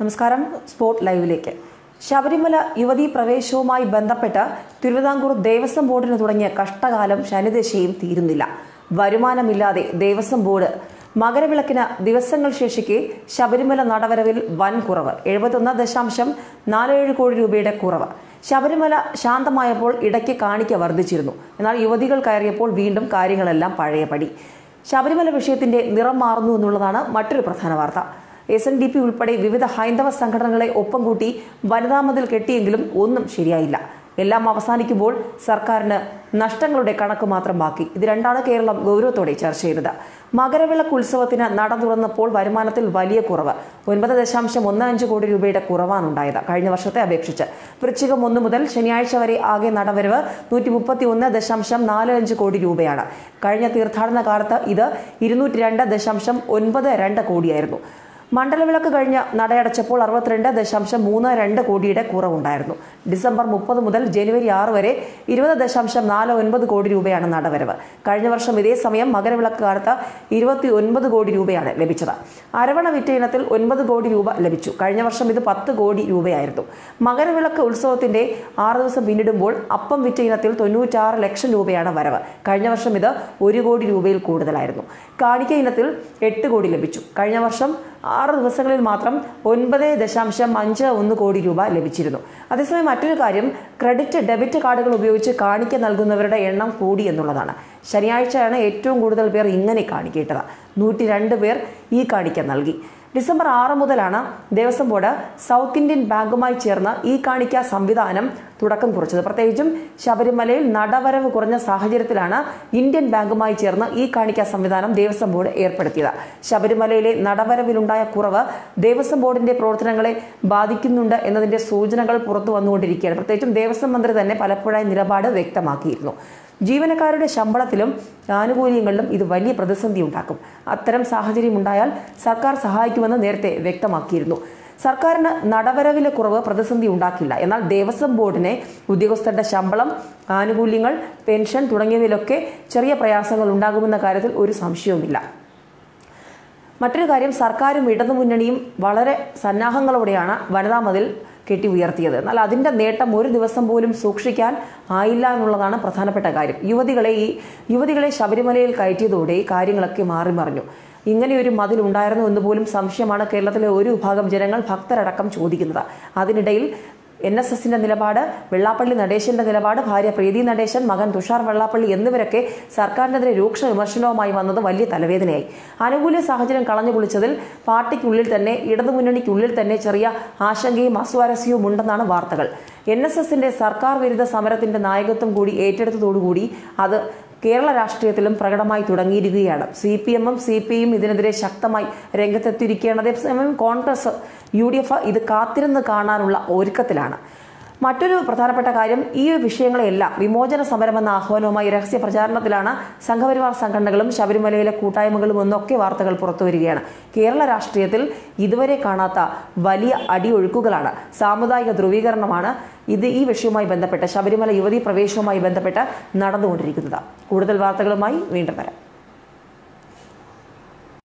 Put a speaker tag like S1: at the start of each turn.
S1: നമസ്കാരം സ്പോർട്ട് ലൈവിലേക്ക് ശബരിമല യുവതീ പ്രവേശവുമായി ബന്ധപ്പെട്ട് തിരുവിതാംകൂർ ദേവസ്വം ബോർഡിന് തുടങ്ങിയ കഷ്ടകാലം ശനിദശയും തീരുന്നില്ല വരുമാനമില്ലാതെ ദേവസ്വം ബോർഡ് മകരവിളക്കിന് ദിവസങ്ങൾ ശേഷിക്കെ ശബരിമല നടവരവിൽ വൻ കുറവ് എഴുപത്തൊന്ന് ദശാംശം നാലേഴ് കോടി രൂപയുടെ കുറവ് ശബരിമല ശാന്തമായപ്പോൾ ഇടയ്ക്ക് കാണിക്ക വർദ്ധിച്ചിരുന്നു എന്നാൽ യുവതികൾ കയറിയപ്പോൾ വീണ്ടും കാര്യങ്ങളെല്ലാം പഴയപടി ശബരിമല വിഷയത്തിന്റെ നിറം മാറുന്നു എന്നുള്ളതാണ് മറ്റൊരു പ്രധാന വാർത്ത എസ് എൻ ഡി പി ഉൾപ്പെടെ വിവിധ ഹൈന്ദവ സംഘടനകളെ ഒപ്പം കൂട്ടി വനിതാ മതിൽ കെട്ടിയെങ്കിലും ഒന്നും ശരിയായില്ല എല്ലാം അവസാനിക്കുമ്പോൾ സർക്കാരിന് നഷ്ടങ്ങളുടെ കണക്ക് മാത്രം ബാക്കി ഇത് രണ്ടാണ് കേരളം ഗൗരവത്തോടെ ചർച്ച ചെയ്തത് മകരവിളക്ക് ഉത്സവത്തിന് നട തുറന്നപ്പോൾ വരുമാനത്തിൽ വലിയ കുറവ് ഒൻപത് ദശാംശം ഒന്ന് അഞ്ച് കോടി രൂപയുടെ കുറവാണ് ഉണ്ടായത് കഴിഞ്ഞ വർഷത്തെ അപേക്ഷിച്ച് വൃശ്ചികം ഒന്ന് മുതൽ ശനിയാഴ്ച വരെ ആകെ നടവരവ് നൂറ്റി മുപ്പത്തി ഒന്ന് ദശാംശം നാല് അഞ്ച് കോടി രൂപയാണ് കഴിഞ്ഞ തീർത്ഥാടന കാലത്ത് ഇത് ഇരുന്നൂറ്റി രണ്ട് ദശാംശം ഒൻപത് രണ്ട് കോടിയായിരുന്നു മണ്ഡലവിളക്ക് കഴിഞ്ഞ് നടയടച്ചപ്പോൾ അറുപത്തിരണ്ട് ദശാംശം മൂന്ന് രണ്ട് കോടിയുടെ കുറവുണ്ടായിരുന്നു ഡിസംബർ മുപ്പത് മുതൽ ജനുവരി ആറ് വരെ ഇരുപത് ദശാംശം നാല് ഒൻപത് കോടി രൂപയാണ് നടവരവ് കഴിഞ്ഞ വർഷം ഇതേ സമയം മകരവിളക്ക് കാലത്ത് ഇരുപത്തി ഒൻപത് കോടി രൂപയാണ് ലഭിച്ചത് അരവണ വിറ്റ ഇനത്തിൽ ഒൻപത് കോടി രൂപ ലഭിച്ചു കഴിഞ്ഞ വർഷം ഇത് പത്ത് കോടി രൂപയായിരുന്നു മകരവിളക്ക് ഉത്സവത്തിന്റെ ആറ് ദിവസം പിന്നിടുമ്പോൾ അപ്പം വിറ്റ ഇനത്തിൽ തൊണ്ണൂറ്റാറ് ലക്ഷം രൂപയാണ് വരവ് കഴിഞ്ഞ വർഷം ഇത് ഒരു കോടി രൂപയിൽ കൂടുതലായിരുന്നു കാണിക്ക ഇനത്തിൽ എട്ട് കോടി ലഭിച്ചു കഴിഞ്ഞ വർഷം ആറ് ദിവസങ്ങളിൽ മാത്രം ഒൻപത് ദശാംശം അഞ്ച് ഒന്ന് കോടി രൂപ ലഭിച്ചിരുന്നു അതേസമയം മറ്റൊരു കാര്യം ക്രെഡിറ്റ് ഡെബിറ്റ് കാർഡുകൾ ഉപയോഗിച്ച് കാണിക്ക നൽകുന്നവരുടെ എണ്ണം കൂടി എന്നുള്ളതാണ് ശനിയാഴ്ചയാണ് ഏറ്റവും കൂടുതൽ പേർ ഇങ്ങനെ കാണിക്കേണ്ടത് നൂറ്റി രണ്ട് പേർ ഈ കാണിക്ക നൽകി ഡിസംബർ ആറ് മുതലാണ് ദേവസ്വം ബോർഡ് സൗത്ത് ഇന്ത്യൻ ബാങ്കുമായി ചേർന്ന് ഈ കാണിക്ക സംവിധാനം തുടക്കം കുറിച്ചത് പ്രത്യേകിച്ചും ശബരിമലയിൽ നടവരവ് കുറഞ്ഞ സാഹചര്യത്തിലാണ് ഇന്ത്യൻ ബാങ്കുമായി ചേർന്ന് ഈ കാണിക്ക സംവിധാനം ദേവസ്വം ബോർഡ് ഏർപ്പെടുത്തിയത് ശബരിമലയിലെ നടവരവിലുണ്ടായ കുറവ് ദേവസ്വം ബോർഡിന്റെ പ്രവർത്തനങ്ങളെ ബാധിക്കുന്നുണ്ട് എന്നതിന്റെ സൂചനകൾ പുറത്തു വന്നുകൊണ്ടിരിക്കുകയാണ് പ്രത്യേകിച്ചും ദേവസ്വം മന്ത്രി തന്നെ പലപ്പോഴായി നിലപാട് വ്യക്തമാക്കിയിരുന്നു ജീവനക്കാരുടെ ശമ്പളത്തിലും ആനുകൂല്യങ്ങളിലും ഇത് വലിയ പ്രതിസന്ധി ഉണ്ടാക്കും അത്തരം സാഹചര്യം ഉണ്ടായാൽ സർക്കാർ സഹായിക്കുമെന്ന് നേരത്തെ വ്യക്തമാക്കിയിരുന്നു സർക്കാരിന് നടവരവിലെ കുറവ് പ്രതിസന്ധി ഉണ്ടാക്കില്ല എന്നാൽ ദേവസ്വം ബോർഡിനെ ഉദ്യോഗസ്ഥരുടെ ശമ്പളം ആനുകൂല്യങ്ങൾ പെൻഷൻ തുടങ്ങിയവയിലൊക്കെ ചെറിയ പ്രയാസങ്ങൾ ഉണ്ടാകുമെന്ന കാര്യത്തിൽ ഒരു സംശയവുമില്ല മറ്റൊരു കാര്യം സർക്കാരും ഇടതുമുന്നണിയും വളരെ സന്നാഹങ്ങളോടെയാണ് വനിതാ മതിൽ കെട്ടി ഉയർത്തിയത് എന്നാൽ അതിന്റെ നേട്ടം ഒരു ദിവസം പോലും സൂക്ഷിക്കാൻ ആയില്ല എന്നുള്ളതാണ് പ്രധാനപ്പെട്ട കാര്യം യുവതികളെ ഈ യുവതികളെ ശബരിമലയിൽ കയറ്റിയതോടെ ഈ കാര്യങ്ങളൊക്കെ മാറി മറിഞ്ഞു ഇങ്ങനെ ഒരു മതിൽ ഉണ്ടായിരുന്നു എന്ന് പോലും സംശയമാണ് കേരളത്തിലെ ഒരു വിഭാഗം ജനങ്ങൾ ഭക്തരടക്കം ചോദിക്കുന്നത് അതിനിടയിൽ എൻ എസ് എസിന്റെ നിലപാട് വെള്ളാപ്പള്ളി നടേശന്റെ നിലപാട് ഭാര്യ പ്രീതി നടേശൻ മകൻ തുഷാർ വെള്ളാപ്പള്ളി എന്നിവരൊക്കെ സർക്കാരിനെതിരെ രൂക്ഷ വിമർശനവുമായി വന്നത് വലിയ തലവേദനയായി അനുകൂല സാഹചര്യം കളഞ്ഞു കുളിച്ചതിൽ പാർട്ടിക്കുള്ളിൽ തന്നെ ഇടതുമുന്നണിക്കുള്ളിൽ തന്നെ ചെറിയ ആശങ്കയും അസ്വാരസ്യവും ഉണ്ടെന്നാണ് വാർത്തകൾ എൻ എസ് എസിന്റെ സർക്കാർ വിരുദ്ധ സമരത്തിന്റെ നായകത്വം കൂടി ഏറ്റെടുത്തതോടുകൂടി അത് കേരള രാഷ്ട്രീയത്തിലും പ്രകടമായി തുടങ്ങിയിരിക്കുകയാണ് സി പി എമ്മും സി പി ഐയും ഇതിനെതിരെ ശക്തമായി രംഗത്തെത്തിയിരിക്കുകയാണ് അതേസമയം കോൺഗ്രസ് യു ഡി എഫ് ഇത് കാത്തിരുന്ന് കാണാനുള്ള ഒരുക്കത്തിലാണ് മറ്റൊരു പ്രധാനപ്പെട്ട കാര്യം ഈ വിഷയങ്ങളെല്ലാം വിമോചന സമരമെന്ന ആഹ്വാനവുമായി രഹസ്യ പ്രചാരണത്തിലാണ് സംഘപരിവാർ സംഘടനകളും ശബരിമലയിലെ കൂട്ടായ്മകളും എന്നൊക്കെ വാർത്തകൾ പുറത്തുവരികയാണ് കേരള രാഷ്ട്രീയത്തിൽ ഇതുവരെ കാണാത്ത വലിയ അടിയൊഴുക്കുകളാണ് സാമുദായിക ധ്രുവീകരണമാണ് ഇത് ഈ വിഷയവുമായി ബന്ധപ്പെട്ട് ശബരിമല യുവതീ പ്രവേശനവുമായി ബന്ധപ്പെട്ട് നടന്നുകൊണ്ടിരിക്കുന്നത് കൂടുതൽ വാർത്തകളുമായി വീണ്ടും വരാം